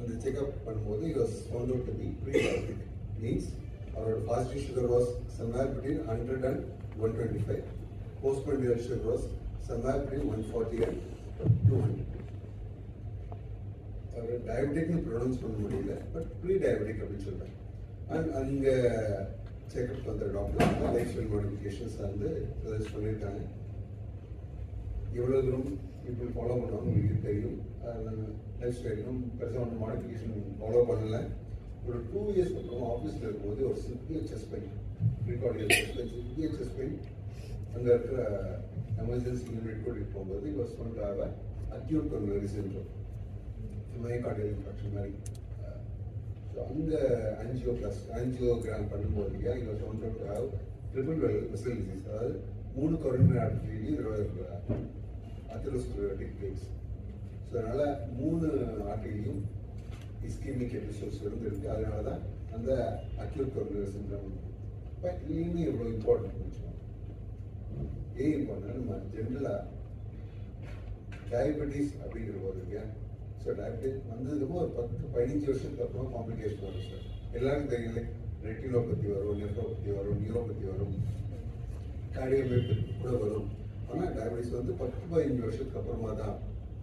அந்த செக்அப் பண்ணும்போது it was found out to be pre-diabetic means அவரோட positive sugar was somewhere between hundred and one twenty five postprandial sugar was somewhere between one forty and two hundred அவர் டயபெட்டிக்னு pronounce பண்ண முடியல but pre diabetic அப்படின்னு சொல்றாங்க and அங்கே checkup வந்த doctor lifestyle modifications வந்து சஜஸ்ட் பண்ணியிருக்காங்க எவ்வளோ தூரம் பீப்புள் ஃபாலோ பண்ணுவாங்க உங்களுக்கு தெரியும் லைஃப் ஸ்டைலும் பெருசாக ஒன்றும் மாடிஃபிகேஷன் ஃபாலோ பண்ணல ஒரு டூ இயர்ஸ் அப்புறம் ஆஃபீஸில் இருக்கும்போது ஒரு severe chest pain precordial chest pain severe chest pain அங்கே இருக்கிற எமர்ஜென்சி யூனிட் கூட்டிகிட்டு போகும்போது it was found to have a acute coronary syndrome myocardial infection மாதிரி ஸோ அங்கே ஆன்ஜியோ பிளஸ் ஆன்ஜியோகிராம் பண்ணும்போது இல்லையா இங்கே found have triple well vessel disease அதாவது மூணு கொரோனா ஆர்டரிலையும் அத்தரோஸ்க்ளரோட்டிக் பிளேக்ஸ் ஸோ அதனால மூணு ஆர்டரிலையும் இஸ்கீமிக் எபிசோட்ஸ் இருந்திருக்கு அதனால தான் அந்த அக்யூட் கொரோனரி சிண்ட்ரம் பட் இதுவுமே எவ்வளோ இம்பார்ட்டன்ட் வச்சுக்கோங்க ஏன் இம்பார்ட்டன்ட் நம்ம ஜென்ரலாக டயபெட்டிஸ் அப்படிங்கிற போது இல்லையா ஸோ டயபெட்டிஸ் வந்ததுக்கப்புறம் ஒரு பத்து பதினஞ்சு வருஷத்துக்கு அப்புறம் காம்ப்ளிகேஷன் வரும் சார் எல்லாருக்கும் தெரியல ரெட்டினோபதி வரும் நெஃப்ரோபதி வரும் நியூரோபதி வரும் கார்டியோபதி கூட வரும் ஆனால் டயபெட்டிஸ் வந்து பத்து பதினஞ்சு வருஷத்துக்கு அப்புறமா தான்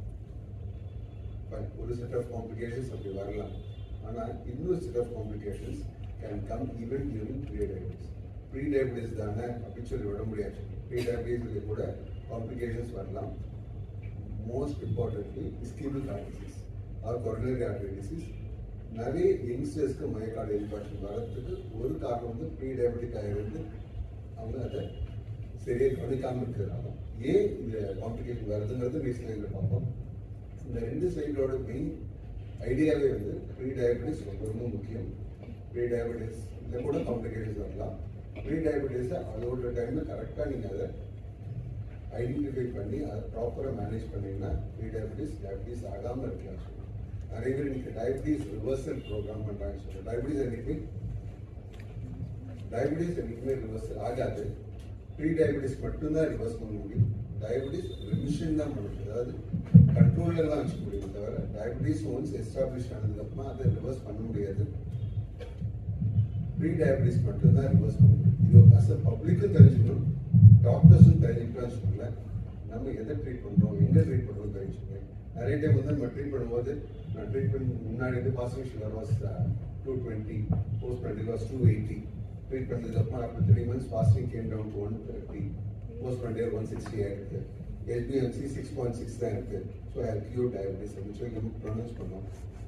Fine. ஒரு செட் ஆஃப் காம்ப்ளிகேஷன்ஸ் அப்படி வரலாம் ஆனால் இன்னொரு set of complications can come even during pre diabetes pre diabetes தானே அப்படின்னு சொல்லி விட முடியாது ப்ரீ டயபிட்டிஸ்ல கூட காம்ப்ளிகேஷன்ஸ் வரலாம் most importantly ischaemic heart disease or coronary artery disease நிறைய யங்ஸ்டர்ஸ்க்கு மயக்கார்டு இன்ஃபெக்ஷன் வரதுக்கு ஒரு காரணம் வந்து ப்ரீ டயபெட்டிக்காக இருந்து அவங்க அதை சரியாக கவனிக்காமல் இருக்கிறாங்க ஏன் இந்த காம்ப்ளிகேஷன் வருதுங்கிறது நெக்ஸ்ட் லைனில் பார்ப்போம் இந்த ரெண்டு ஸ்லைடோட மெயின் ஐடியாவே வந்து ப்ரீ டயபெட்டிஸ் ரொம்ப ரொம்ப முக்கியம் ப்ரீ டயபெட்டிஸ் இதில் கூட காம்ப்ளிகேஷன்ஸ் வரலாம் ப்ரீ டயபெட்டிஸை அதோட டைமில் கரெக்டாக நீங்கள் அதை ஐடென்டிஃபை பண்ணி அதை ப்ராப்பராக மேனேஜ் பண்ணீங்கன்னா ப்ரீ டயபெட்டிஸ் டயபெட்டிஸ் ஆகாமல் இருக்கலாம் சொல்லுவாங்க நிறைய பேர் இன்னைக்கு டயபெட்டிஸ் ரிவர்சல் ப்ரோக்ராம் பண்ணுறாங்க சொல்லுவாங்க டயபெட்டிஸ் என்னைக்கு டயபெட்டிஸ் என்னைக்குமே ரிவர்சல் ஆகாது ப்ரீ டயபெட்டிஸ் மட்டும்தான் ரிவர்ஸ் பண்ண முடியும் டயபெட்டிஸ் ரிமிஷன் தான் பண்ண முடியும் அதாவது கண்ட்ரோலில் தான் வச்சுக்க முடியும் தவிர டயபெட்டிஸ் ஒன்ஸ் எஸ்டாப்ளிஷ் ஆனதுக்கப்புறமா அதை ரிவர்ஸ் பண்ண முடியாது ப்ரீ டயபெட்டிஸ் மட்டும்தான் ரிவர்ஸ் பண்ண முடியும் இது அஸ் அ பப்ளிக்கும் தெரிஞ்சுக்கணும் டாக்டர்ஸும் தெரிஞ்சுக்கலாம்னு சொல்லல நம்ம எதை ட்ரீட் பண்ணுறோம் எங்கே ட்ரீட் பண்ணுறோம் தெரிஞ்சுக்கணும் நிறைய டைம் வந்து நம்ம ட்ரீட் பண்ணும்போது நான் ட்ரீட்மெண்ட் முன்னாடி வந்து fasting sugar was two twenty post twenty was two eighty treat பண்ணதுக்கப்புறம் after three months fasting came down to one thirty post twenty one sixty ஆயிருக்கு எஸ்பிஎம்சி சிக்ஸ் பாயிண்ட் சிக்ஸ் தான் இருக்கு ஸோ ஹேவ் கியூர் டயபிட்டிஸ் அப்படின்னு சொல்லி நம்ம pronounce பண்ணோம்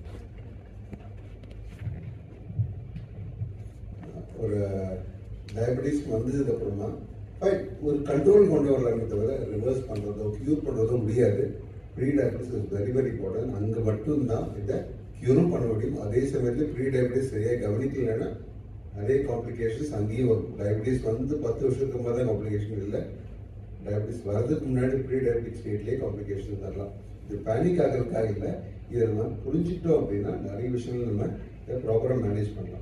ஒரு diabetes வந்ததுக்கு அப்புறமா ஃபைன் ஒரு கண்ட்ரோல் கொண்டு வரலாமே தவிர ரிவர்ஸ் பண்ணுறதோ க்யூர் பண்ணுறதோ முடியாது pre diabetes is very very important அங்கே மட்டும்தான் இதை க்யூரும் பண்ண முடியும் அதே சமயத்தில் ப்ரீ டயபெட்டிஸ் சரியாக கவனிக்கலைன்னா நிறைய காம்ப்ளிகேஷன்ஸ் அங்கேயும் வரும் டயபெட்டிஸ் வந்து பத்து வருஷத்துக்கு மேலே தான் காம்ப்ளிகேஷன் இல்லை டயபெட்டிஸ் வரதுக்கு முன்னாடி ப்ரீ டயபெட்டிக் ஸ்டேட்லேயே காம்ப்ளிகேஷன் வரலாம் இது பேனிக் ஆகிறதுக்காக இல்லை இதை நம்ம புரிஞ்சுக்கிட்டோம் அப்படின்னா நிறைய விஷயங்கள் நம்ம இதை ப்ராப்பராக மேனேஜ் பண்ணலாம்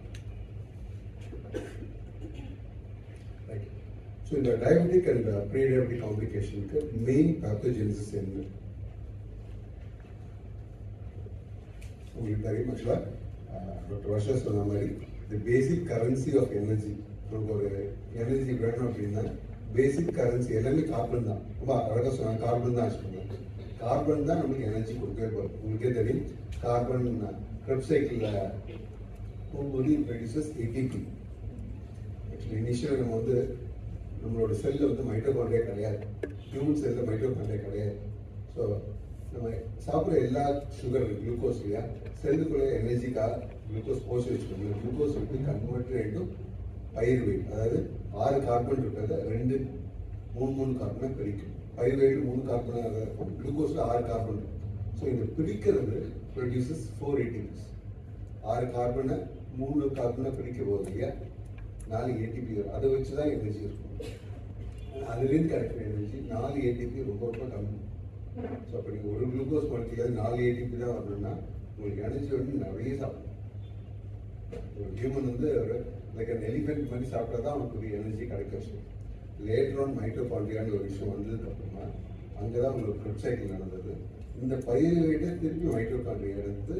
ஸோ இந்த டயபெட்டிக் அண்ட் ப்ரீ டயபெட்டிக் காம்ப்ளிகேஷனுக்கு மெயின் பேத்தோஜெனிசிஸ் என்ன உங்களுக்கு தெரியும் ஆக்சுவலாக டாக்டர் வருஷா சொன்ன மாதிரி the basic currency of energy நமக்கு ஒரு எனர்ஜி வேணும் அப்படின்னா பேசிக் கரன்சி எல்லாமே கார்பன் தான் ரொம்ப அழகாக சொன்னாங்க கார்பன் தான் வச்சுக்கோங்க கார்பன் தான் நமக்கு எனர்ஜி கொடுக்கவே போகுது உங்களுக்கே தெரியும் கார்பன் கிரெப் சைக்கிளில் போகும்போது இட் ப்ரொடியூசஸ் ஏடிபி ஆக்சுவலி இனிஷியலாக நம்ம வந்து நம்மளோட செல்லில் வந்து மைட்டோகாண்ட்ரியா கிடையாது ஹியூமன் செல்லில் மைட்டோகாண்ட்ரியா கிடையாது ஸோ நம்ம சாப்பிட்ற எல்லா சுகர் குளுக்கோஸ் இல்லையா செல்லுக்குள்ளே எனர்ஜிக்காக குளுக்கோஸ் போச்சு வச்சுக்கோங்க குளுக்கோஸ் வந்து கன்வெர்ட் இன்டு பயிர்வெயிட் அதாவது ஆறு கார்பன் இருக்கிறத ரெண்டு மூணு மூணு கார்பனை பிரிக்கும் பயிர்வெயிட் மூணு கார்பனாக இருக்கும் குளுக்கோஸில் ஆறு கார்பன் இருக்கும் ஸோ இந்த பிரிக்கிறது ப்ரொடியூசஸ் ஃபோர் ஏடிபிஸ் ஆறு கார்பனை மூணு கார்பனை பிரிக்க போகுது இல்லையா நாலு ஏடிபி வரும் அதை வச்சு தான் எனர்ஜி இருக்கும் அதுலேருந்து கிடைக்கிற எனர்ஜி நாலு ஏடிபி ரொம்ப ரொம்ப கம்மி ஸோ அப்போ நீங்கள் ஒரு குளுக்கோஸ் மாலிகுலர் நாலு ஏடிபி தான் வரணும்னா உங்களுக்கு எனர்ஜி வந்து நிறைய சாப்பிடணும் ஒரு ஹியூமன் வந்து ஒரு லைக் அன் எலிஃபென்ட் மாதிரி சாப்பிட்டா தான் அவனுக்கு ஒரு எனர்ஜி கிடைக்க விஷயம் லேட்டர் ஆன் மைட்டோகாண்ட்ரியான்னு ஒரு விஷயம் வந்ததுக்கு அப்புறமா அங்கே தான் உங்களுக்கு ஃப்ளட் சைக்கிள் நடந்தது இந்த பயிரை விட திருப்பி மைட்டோகாண்ட்ரியா எடுத்து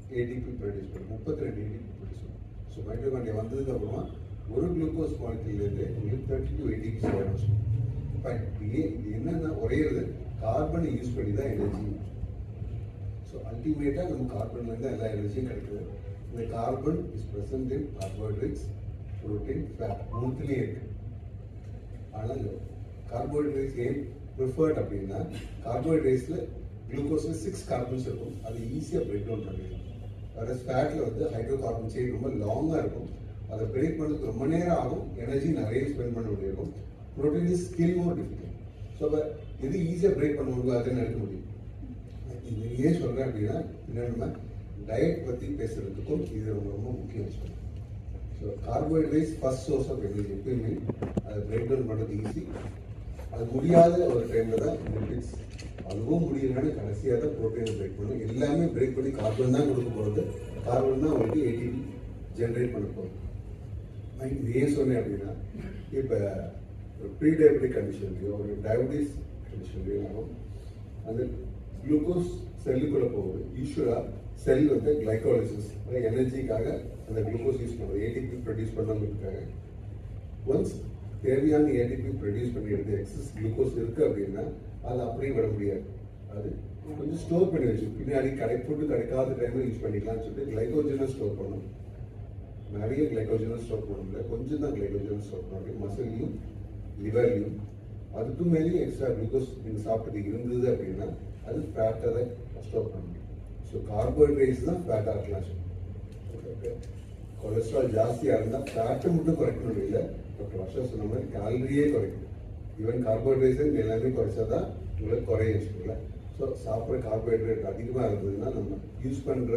ஏடிபி ப்ரொடியூஸ் பண்ணும் முப்பத்தி ரெண்டு ஏடிபி ப்ரொடியூஸ் பண்ணும் ஸோ மைட்டோகாண்ட்ரியா வந்ததுக்கு அப்புறமா ஒரு குளுக்கோஸ் மாலிகுலேருந்து உங்களுக்கு தேர்ட்டி டூ ஏடிபி சேரும் பட் இது என்னன்னா ஒரே இது கார்பனை யூஸ் பண்ணி தான் எனர்ஜி ஸோ அல்டிமேட்டாக நம்ம கார்பன்லேருந்து எல்லா எனர்ஜியும் கிடைக்குது இந்த carbon is present in carbohydrates protein fat மூணுத்துலேயே இருக்கு ஆனால் கார்போஹைட்ரேட்ஸ் ஏன் ப்ரிஃபர்ட் அப்படின்னா கார்போஹைட்ரேட்ஸில் குளுக்கோஸில் சிக்ஸ் கார்பன்ஸ் இருக்கும் அது ஈஸியாக பிரேக் டவுன் பண்ணிடலாம் வேற ஃபேட்டில் வந்து ஹைட்ரோ கார்பன் செயின் ரொம்ப லாங்காக இருக்கும் அதை பிரேக் பண்ணுறதுக்கு ரொம்ப நேரம் ஆகும் எனர்ஜி நிறைய ஸ்பெண்ட் பண்ண வேண்டியிருக்கும் protein is skill more difficult so அப்போ எது ஈஸியாக பிரேக் பண்ண முடியும் அதுன்னு எடுக்க முடியும் இது ஏன் சொல்கிறேன் அப்படின்னா பின்னாடி நம்ம டயட் பற்றி பேசுறதுக்கும் இது ரொம்ப ரொம்ப முக்கியம் சொல்றேன் so carbohydrates first source of energy எப்பயுமே அதை பிரேக் டவுன் பண்ணுறது ஈஸி அது முடியாத ஒரு டைமில் தான் லிபிட்ஸ் அதுவும் முடியலன்னு கடைசியாக தான் ப்ரோட்டீனை பிரேக் பண்ணும் எல்லாமே பிரேக் பண்ணி கார்பன் தான் கொடுக்க போகிறது கார்பன் தான் உங்களுக்கு ஏடிபி ஜென்ரேட் பண்ண போகுது நான் இது ஏன் சொன்னேன் அப்படின்னா இப்போ ஒரு ப்ரீ டயபெட்டிக் கண்டிஷன்லையோ ஒரு டயபெட்டிஸ் கண்டிஷன்லையோ ஆகும் அந்த குளுக்கோஸ் செல்லுக்குள்ள போகுது யூஸ்வலாக செல் வந்து கிளைகாலிசிஸ் எனர்ஜிக்காக அந்த குளுக்கோஸ் யூஸ் பண்ணுறது ஏடிபி ப்ரொடியூஸ் பண்ணவங்களுக்காக ஒன்ஸ் தேவையான ஏடிபி ப்ரொடியூஸ் பண்ணி எடுத்து எக்ஸஸ் குளுக்கோஸ் இருக்கு அப்படின்னா அதை அப்படியே விட முடியாது அது கொஞ்சம் ஸ்டோர் பண்ணி வச்சு பின்னாடி கடை ஃபுட்டு கிடைக்காத டைம்ல யூஸ் பண்ணிக்கலாம்னு சொல்லிட்டு கிளைகோஜனை ஸ்டோர் பண்ணும் நிறைய கிளைகோஜனை ஸ்டோர் பண்ண முடியல கொஞ்சம் தான் கிளைகோஜனை ஸ்டோர் பண்ண முடியும் மசிலையும் லிவர்லையும் அதுக்கு மேலேயும் எக்ஸ்ட்ரா குளுக்கோஸ் நீங்கள் சாப்பிட்டது இருந்தது அப்படின்னா அது ஃபேட்டை தான் ஸ்டோர் பண்ண முடியும் ஸோ கார்போஹைட்ரேட்ஸ் தான் ஃபேட்டாக இருக்கலாம் ஓகே கொலஸ்ட்ரால் ஜாஸ்தியாக இருந்தால் ஃபேட்டை மட்டும் குறைக்கணும் இல்லை டாக்டர் வருஷம் சொன்ன மாதிரி கேலரியே குறைக்கணும் ஈவன் கார்போஹைட்ரேட்ஸ் எல்லாமே குறைச்சா தான் உங்களுக்கு குறைய வச்சுக்கல ஸோ சாப்பிட்ற கார்போஹைட்ரேட் அதிகமாக இருந்ததுன்னா நம்ம யூஸ் பண்ணுற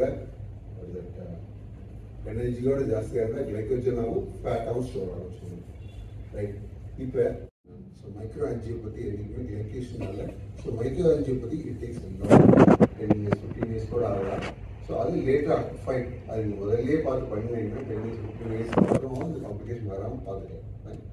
எனர்ஜியோட ஜாஸ்தியாக இருந்தால் கிளைக்கோஜனாகவும் ஃபேட்டாகவும் ஸ்டோர் ஆகும் சொல்லணும் ரைட் இப்போ ஸோ மைக்ரோ ஆன்ஜியோபதி என்றைக்குமே கிளைக்கேஷனால so micro angiopathy it takes ten years fifteen years கூட ஆகலாம் ஸோ அது லேட்டாக ஃபைன் அது நீங்கள் முதல்லயே பார்த்து பண்ணிங்கன்னா டென் இயர்ஸ் ஃபிஃப்டீன் இயர்ஸ் அப்புறமா அந்த காம்ப்ளிகேஷன் வராமல் பார்த்துக்கலாம்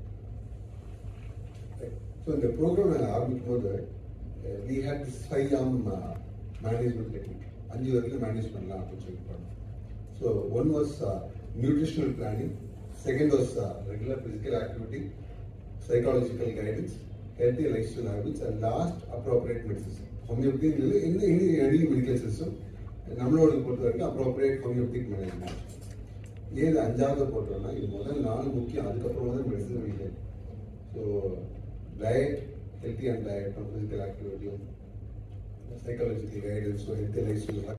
ஸோ இந்த ப்ரோக்ராம் நாங்கள் ஆரம்பிக்கும் போது we had this five arm management technique அஞ்சு வரைக்கும் மேனேஜ் பண்ணலாம் அப்படின்னு சொல்லி பண்ணோம் so one was nutritional planning second was regular physical activity psychological guidance healthy lifestyle habits and last appropriate medicine homeopathy இல்லை என்ன எனி எனி மெடிக்கல் சிஸ்டம் நம்மளோட பொறுத்த வரைக்கும் அப்ரோப்ரியேட் ஹோமியோபதிக் மேனேஜ்மெண்ட் ஏன் இது அஞ்சாவது போட்டோம்னா இது முதல் நாலு முக்கியம் அதுக்கப்புறமா தான் medicine medical so diet healthy and diet physical ஆக்டிவிட்டியும் சைக்காலஜிக்கல் கைடன்ஸும் ஹெல்த்தி லைஃப் ஸ்டைல்